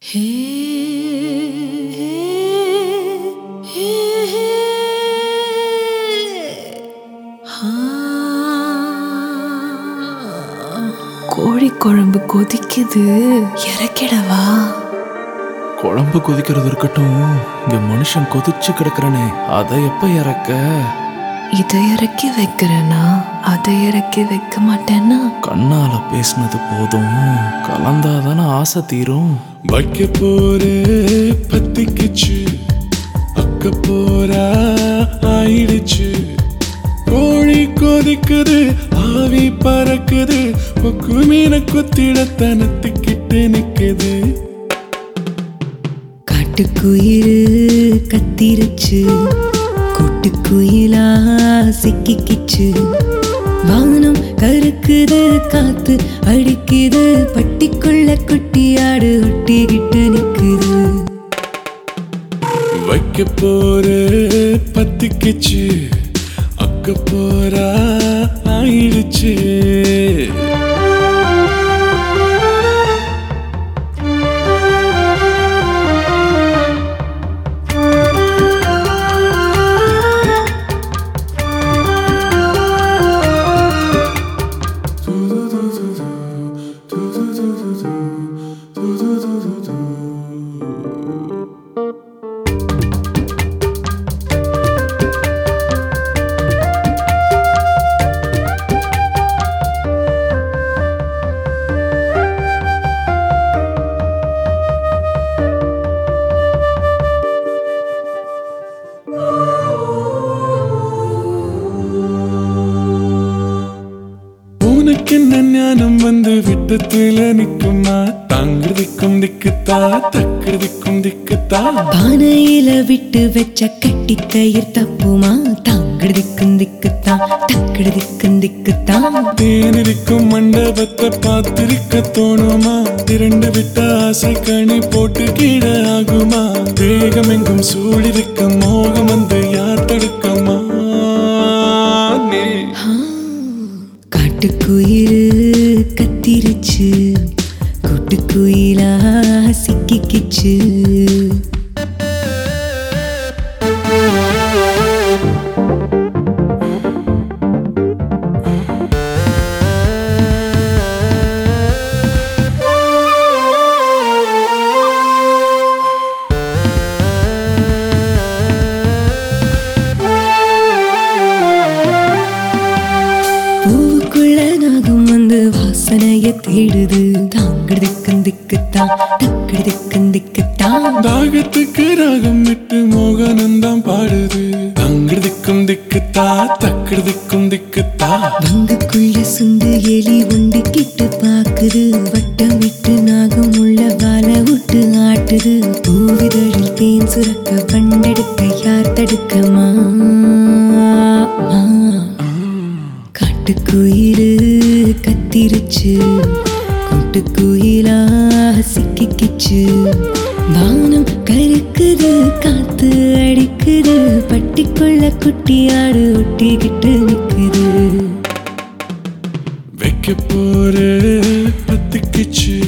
ஹே ஹே ஹே ஆ. கோழிக்குழம்பு கொதிக்குது இறக்கிடவா குழம்பு கொதிக்கிறது இருக்கட்டும் இங்க மனுஷன் கொதிச்சு கிடக்குறனே அதை எப்ப இறக்க இதை இறக்கி வைக்கிறேன்னா அதை இறக்கி வைக்க மாட்டேன்னா கண்ணால பேசினது போதும் கலந்தாதானே ஆசை தீரும் வைக்க போற பத்திக்குச்சு அக்க போரா ஆயிடுச்சு கோழி கொதிக்குது ஆவி பறக்குது கொக்கு மீன கொத்திட தனத்துக்கிட்டு நிக்குது காட்டுக்குயிரு கத்திருச்சு கூட்டுக்குயிலா சிக்கிக்கிச்சு வானம் கருக்குது காத்து அடிக்குது பட்டிக்குள்ள குட்டியாடு ஒட்டிக்கிட்டு நிக்குது வைக்க போற பத்திக்குச்சு அக்க போரா ஆயிடுச்சு உனக்கு என்ன ஞானம் வந்து விட்டத்துல நிக்குமா தாங்கிறதுக்கும் திக்குத்தா தக்கிறதுக்கும் திக்குத்தா பானையில விட்டு வச்ச கட்டி கயிர் தப்புமா தாங்கடிக்கும் திக்குத்தான் தக்கடிக்கும் திக்குத்தான் தேனிருக்கும் மண்டபத்தை பார்த்திருக்க தோணுமா திரண்டு விட்ட ஆசை கணி போட்டு கீழே ஆகுமா தேகம் எங்கும் சூழிருக்க மோகம் வந்து யார் தடுக்கமா நீ காட்டுக்குயிரு கத்திருச்சு கூட்டுக்குயிலா சிக்கிக்கிச்சு பூவுக்குள்ள நாகம் வந்து வாசனைய தேடுது தாங்கடிக்கும் திக்குத்தான் தக்கடிக்கும் திக்குத்தான் தாகத்துக்கு ராகம் விட்டு மோகனந்தான் பாடுது தங்கிறதுக்கும் திக்குத்தா தக்கிறதுக்கும் திக்குத்தா பங்குக்குள்ள சுண்டு எலி உண்டு கிட்டு பாக்குது வட்டமிட்டு நாகம் உள்ள வாழ விட்டு ஆட்டுது பூவிதழில் தேன் சுரக்க பண்டெடுக்க யார் தடுக்கமா காட்டுக்குயிரு கத்திருச்சு கூட்டுக்குயிலா சிக்கிக்கிச்சு வானம் கருக்குது காத்து அடிக்குது பட்டிக்குள்ள குட்டியாடு ஒட்டிக்கிட்டு நிக்குது வைக்க போற பத்துக்குச்சு